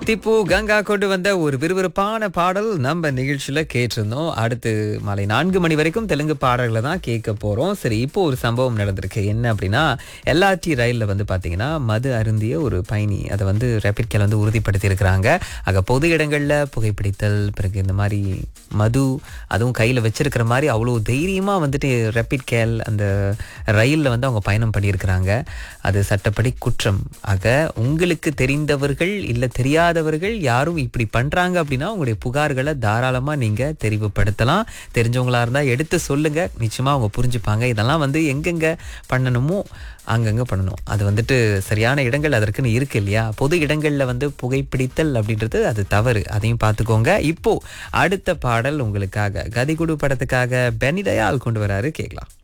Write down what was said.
தித்திப்பு கங்கா கொண்டு வந்த ஒரு விறுவிறுப்பான பாடல் நம்ம நிகழ்ச்சியில கேட்டிருந்தோம் அடுத்து மாலை நான்கு மணி வரைக்கும் தெலுங்கு பாடல்களை தான் கேட்க போறோம் சரி இப்போ ஒரு சம்பவம் நடந்திருக்கு என்ன அப்படின்னா எல்ஆர்டி ரயில்ல வந்து பாத்தீங்கன்னா மது அருந்திய ஒரு பயணி அதை வந்து ரேபிட் கேல் வந்து உறுதிப்படுத்தி இருக்கிறாங்க ஆக பொது இடங்கள்ல புகைப்பிடித்தல் பிறகு இந்த மாதிரி மது அதுவும் கையில வச்சிருக்கிற மாதிரி அவ்வளோ தைரியமா வந்துட்டு ரேபிட் கேல் அந்த ரயில்ல வந்து அவங்க பயணம் பண்ணியிருக்கிறாங்க அது சட்டப்படி குற்றம் ஆக உங்களுக்கு தெரிந்தவர்கள் இல்ல தெரியாதவர்கள் யாரும் இப்படி பண்றாங்க அப்படின்னா உங்களுடைய புகார்களை தாராளமா நீங்க தெரிவுபடுத்தலாம் தெரிஞ்சவங்களா இருந்தா எடுத்து சொல்லுங்க நிச்சயமா அவங்க புரிஞ்சுப்பாங்க இதெல்லாம் வந்து எங்கெங்க பண்ணணுமோ அங்கங்க பண்ணணும் அது வந்துட்டு சரியான இடங்கள் அதற்குன்னு இருக்கு இல்லையா பொது இடங்கள்ல வந்து புகைப்பிடித்தல் அப்படின்றது அது தவறு அதையும் பார்த்துக்கோங்க இப்போ அடுத்த பாடல் உங்களுக்காக கதிகுடு படத்துக்காக பெனிதயால் கொண்டு வராரு கேட்கலாம்